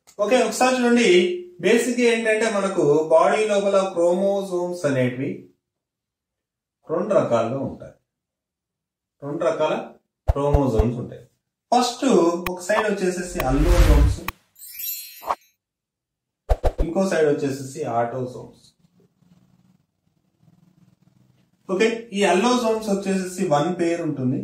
okay ఒకసారి చూడండి basic ఏంటంటే మనకు బాడీ లోపల క్రోమోజోమ్స్ అనేటివి రెండు రకాలుగా ఉంటాయి రెండు రకాల క్రోమోజోమ్స్ ఉంటాయి ఫస్ట్ ఒక సైడ్ వచ్చేసేసి అల్లోజోమ్స్ ఇంకో సైడ్ వచ్చేసేసి ఆటోజోమ్స్ ఓకే ఈ అల్లోజోమ్స్ వచ్చేసేసి వన్ పేర్ ఉంటుంది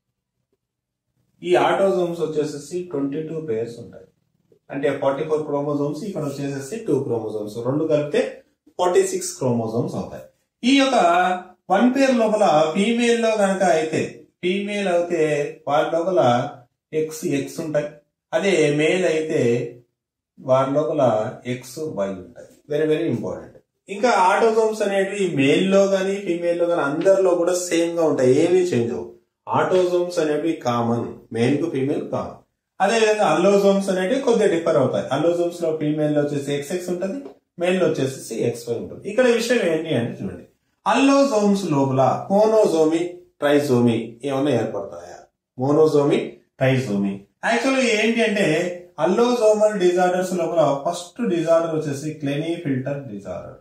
ఈ ఆటోజోమ్స్ వచ్చేసేసి ట్వంటీ టూ పేర్స్ ఉంటాయి అంటే ఫార్టీ ఫోర్ క్రోమోజోమ్స్ ఇక్కడ వచ్చేసేసి టూ క్రోమోజోమ్స్ రెండు కలిపితే ఫార్టీ సిక్స్ క్రోమోజోమ్స్ అవుతాయి ఈ యొక్క వన్ పేర్ లోపల ఫీమేల్ లో కనుక అయితే ఫీమేల్ అయితే వారి లోపల ఎక్స్ ఎక్స్ ఉంటాయి అదే మేల్ అయితే వారి లోపల ఎక్స్ వై ఉంటాయి వెరీ వెరీ ఇంపార్టెంట్ ఇంకా ఆటోజోమ్స్ అనేవి మేల్ లో గానీ ఫీమేల్ లో గానీ అందరిలో కూడా సేమ్ గా ఉంటాయి ఏమీ చేంజ్ అవ్వవు ఆటోజోమ్స్ అనేవి కామన్ మేల్ కు ఫీమేల్ కామన్ అదే విధంగా అల్లోజోమ్స్ అనేవి కొద్దిగా డిఫర్ అవుతాయి అల్లోజోమ్స్ లో ఫీమేల్ లో వచ్చేసి ఎక్స్ ఎక్స్ ఉంటుంది మేల్ లో వచ్చేసి ఎక్స్ వై ఉంటుంది ఇక్కడ విషయం ఏంటి అంటే చూడండి అల్లోజోమ్స్ లోపల మోనోజోమి ట్రైజోమి ఏమన్నా ఏర్పడతాయా మోనోజోమి ట్రైజోమి యాక్చువల్గా ఏంటి అంటే అల్లోజోమల్ డిజార్డర్స్ లోపల ఫస్ట్ డిజార్డర్ వచ్చేసి Klinefelter disorder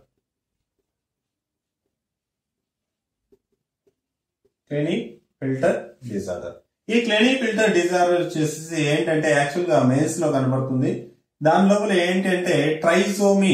Klinefelter disorder ఈ క్లెనీ ఫిల్టర్ డిజార్డర్ వచ్చేసి ఏంటంటే యాక్చువల్ గా మేల్స్ లో కనబడుతుంది దాని లోపల ఏంటంటే trisomy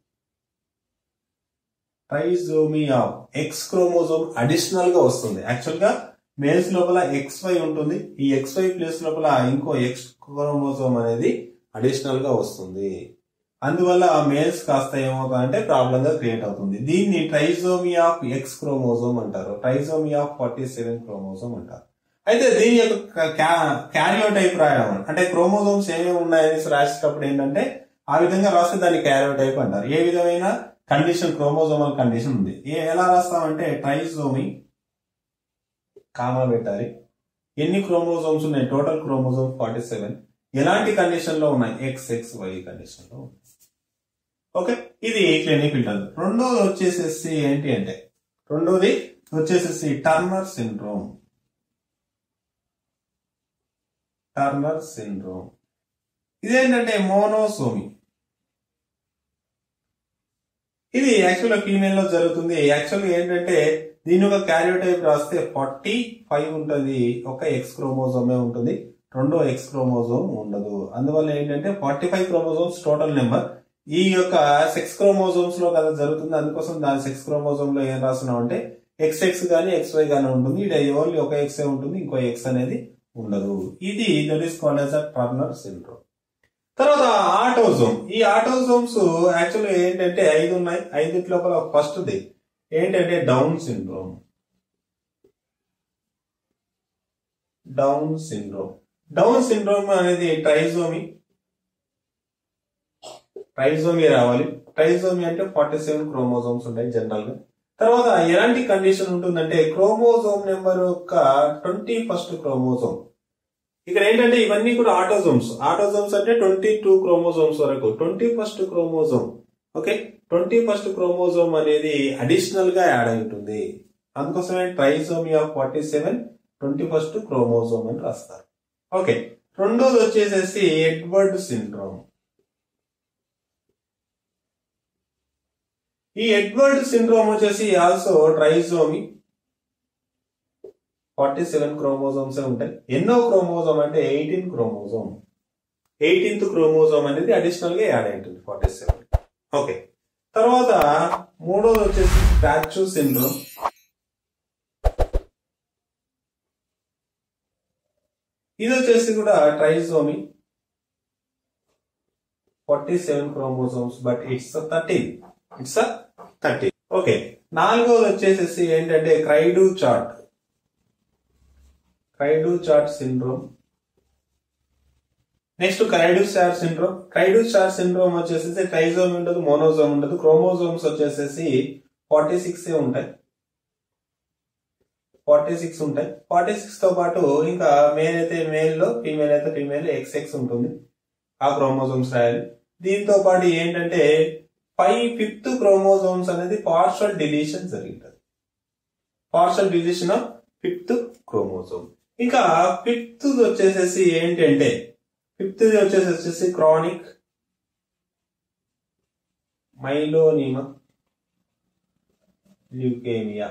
trisomy of X chromosome additional గా వస్తుంది యాక్చువల్ గా మేల్స్ లోపల ఎక్స్ వై ఉంటుంది ఈ ఎక్స్ వై ప్లేస్ లోపల ఇంకో ఎక్స్ క్రోమోజోమ్ అనేది అడిషనల్ గా వస్తుంది అందువల్ల మేల్స్ కాస్త ఏమవుతుందంటే ప్రాబ్లం గా క్రియేట్ అవుతుంది దీన్ని ట్రైజోమి ఆఫ్ ఎక్స్ క్రోమోజోమ్ అంటారు trisomy of forty seven chromosome అంటారు అయితే దీని యొక్క క్యారియో టైప్ రాయడం అంటే క్రోమోజోమ్స్ ఏమేమి ఉన్నాయని రాసేటప్పుడు ఏంటంటే ఆ విధంగా రాస్తే దాన్ని క్యారియో టైప్ అంటారు ఏ విధమైన కండిషన్ క్రోమోజోమల్ కండిషన్ ఉంది ఏ ఎలా రాస్తామంటే ట్రైజోమి కామా పెట్టాలి ఎన్ని క్రోమోజోమ్స్ ఉన్నాయి టోటల్ క్రోమోజోమ్ ఫార్టీ సెవెన్ ఎలాంటి కండిషన్ లో ఉన్నాయి ఎక్స్ ఎక్స్ వై కండిషన్ లో ఉన్నాయి ఓకే ఇది క్లినిక్ ఫిల్టర్ రెండోది వచ్చేసేసి ఏంటి అంటే రెండోది వచ్చేసేసి టర్నర్ సిండ్రోమ్ టర్నర్ సిండ్రోమ్ ఇదేంటంటే మోనోసోమి ఇది యాక్చువల్గా ఫీమేల్ లో జరుగుతుంది యాక్చువల్గా ఏంటంటే దీని ఒక క్యారియోటైప్ రాస్తే ఫార్టీ ఫైవ్ ఉంటుంది ఒక ఎక్స్ క్రోమోజోమే ఉంటుంది రెండో ఎక్స్ క్రోమోజోమ్ ఉండదు అందువల్ల ఏంటంటే forty five chromosomes total number ఈ యొక్క సెక్స్ క్రోమోజోమ్స్ లో కదా జరుగుతుంది అందుకోసం దాని సెక్స్ క్రోమోజోమ్ లో ఏం రాస్తున్నాం అంటే ఎక్స్ ఎక్స్ గానీ ఎక్స్ వై గానీ ఉంటుంది ఇది ఓన్లీ ఒక ఎక్స్ ఉంటుంది ఇంకో ఎక్స్ అనేది ఉండదు ఇది that is called as a Turner syndrome తర్వాత ఆటోజోమ్ ఈ ఆటోజోమ్స్ యాక్చువల్గా ఏంటంటే ఐదు ఉన్నాయి ఐదింటి లోపల ఫస్ట్ది ఏంటంటే Down syndrome Down syndrome Down syndrome అనేది ట్రైజోమి ట్రైజోమి రావాలి ట్రైజోమి అంటే ఫార్టీ సెవెన్ క్రోమోజోమ్స్ ఉంటాయి జనరల్ గా తర్వాత ఎలాంటి కండిషన్ ఉంటుందంటే క్రోమోజోమ్ నెంబర్ యొక్క ట్వంటీ ఫస్ట్ క్రోమోజోమ్ ఇక్కడ ఏంటంటే ఇవన్నీ కూడా ఆటోజోమ్స్ ఆటోజోమ్స్ అంటే ట్వంటీ టూ క్రోమోజోమ్స్ వరకు twenty first chromosome okay twenty first chromosome అనేది అడిషనల్ గా యాడ్ అయి ఉంటుంది అందుకోసమే trisomy of forty seven twenty first chromosome అని రాస్తారు ఓకే రెండోది వచ్చేసేసి ఎడ్వర్డ్ సిండ్రోమ్ ఈ ఎడ్వర్డ్ సిండ్రోమ్ వచ్చేసి also trisomy forty seven chromosomes ఉంటాయి ఎన్నో క్రోమోజోమ్ అంటే ఎయిటీన్ క్రోమోజోమ్ ఎయిటీన్త్ క్రోమోజోమ్ అనేది అడిషనల్ గా యాడ్ అయింటుంది ఫార్టీ సెవెన్ ఓకే తర్వాత మూడోది వచ్చేసి స్టాచ్యూ సిండ్రోమ్ ఇది వచ్చేసి కూడా trisomy forty seven chromosomes but it's thirteen it's thirteen okay నాలుగోది వచ్చేసేసి ఏంటంటే cri du chat cri du chat syndrome next cri du chat syndrome cri du chat syndrome వచ్చేసేసి ట్రైజోమ్ ఉండదు మోనోజోమ్ ఉండదు క్రోమోజోమ్స్ వచ్చేసేసి ఫార్టీ సిక్స్ ఉంటాయి ఫార్టీ సిక్స్ ఉంటాయి ఫార్టీ సిక్స్ తో పాటు ఇంకా మేల్ అయితే మేల్ లో ఫీమేల్ అయితే ఫీమేల్ ఎక్స్ ఎక్స్ ఉంటుంది ఆ క్రోమోజోమ్స్ రాయాలి దీంతో పాటు ఏంటంటే ఫైవ్ ఫిఫ్త్ క్రోమోజోమ్స్ అనేది పార్షల్ డిలీషన్ జరిగింది partial deletion of fifth chromosome ఇంకా ఫిఫ్త్ వచ్చేసేసి ఏంటంటే ఫిఫ్త్ వచ్చేసి వచ్చేసి chronic myeloid leukaemia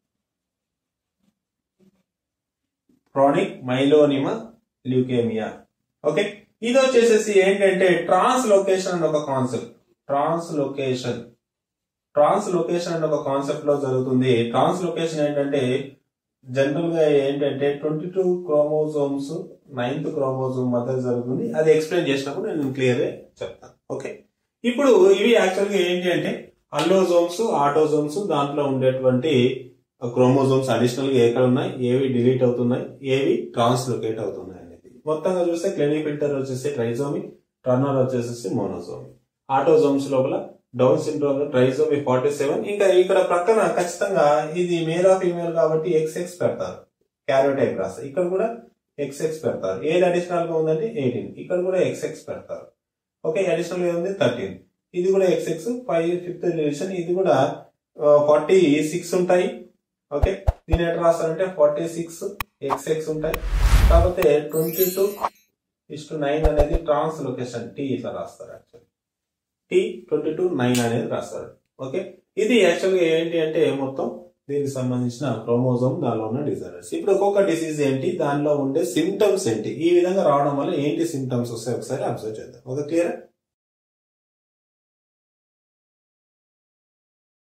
chronic myeloid leukaemia okay ఇది వచ్చేసేసి ఏంటంటే ట్రాన్స్ లొకేషన్ అనే ఒక concept translocation translocation అనే ఒక కాన్సెప్ట్ లో జరుగుతుంది ట్రాన్స్ లొకేషన్ ఏంటంటే జనరల్ గా ఏంటంటే twenty two chromosomes ninth chromosome మధ్య జరుగుతుంది అది ఎక్స్ప్లెయిన్ చేసినప్పుడు నేను క్లియర్ గా చెప్తాను ఓకే ఇప్పుడు ఇవి యాక్చువల్ గా ఏంటి అంటే అల్లోజోమ్స్ ఆటోజోమ్స్ దాంట్లో ఉండేటువంటి క్రోమోజోమ్స్ అడిషనల్ గా ఎక్కడ ఉన్నాయి ఏవి డిలీట్ అవుతున్నాయి ఏవి ట్రాన్స్లోకేట్ అవుతున్నాయి అనేది మొత్తంగా చూస్తే క్లినిక్ ఫిల్టర్ వచ్చేసి ట్రైజోమి టర్నర్ వచ్చేసి మోనోజోమి ఆటోజోమ్స్ లోపల Down syndrome trisomy forty seven ఇంకా ఇక్కడ ప్రక్కన ఖచ్చితంగా ఇది మేల్ ఆఫ్ ఫీమేల్ కాబట్టి ఎక్స్ ఎక్స్ పెడతారు క్యారోటైప్ రాస్తారు ఇక్కడ కూడా ఎక్స్ ఎక్స్ పెడతారు ఏది అడిషనల్ గా ఉందంటే ఎయిటీన్ ఇక్కడ కూడా ఎక్స్ ఎక్స్ పెడతారు ఓకే అడిషనల్ గా ఉంది థర్టీన్ ఇది కూడా X X five fifth relation ఇది కూడా ఫార్టీ సిక్స్ ఉంటాయి ఓకే దీని ఎట్లా రాస్తారంటే ఫార్టీ సిక్స్ ఎక్స్ ఎక్స్ ఉంటాయి కాకపోతే twenty two is to nine అనేది ట్రాన్స్ లొకేషన్ టీ ఇట్లా రాస్తారు actually T twenty two nine అనేది రాస్తారు ఓకే ఇది యాక్చువల్గా ఏంటి అంటే మొత్తం దీనికి సంబంధించిన క్రోమోజోమ్ దానిలో ఉన్న డిజార్డర్స్ ఇప్పుడు ఒక్కొక్క డిసీజ్ ఏంటి దానిలో ఉండే సిమ్టమ్స్ ఏంటి ఈ విధంగా రావడం వల్ల ఏంటి సిమ్టమ్స్ వస్తాయి ఒకసారి అబ్జర్వ్ చేద్దాం ఓకే క్లియర్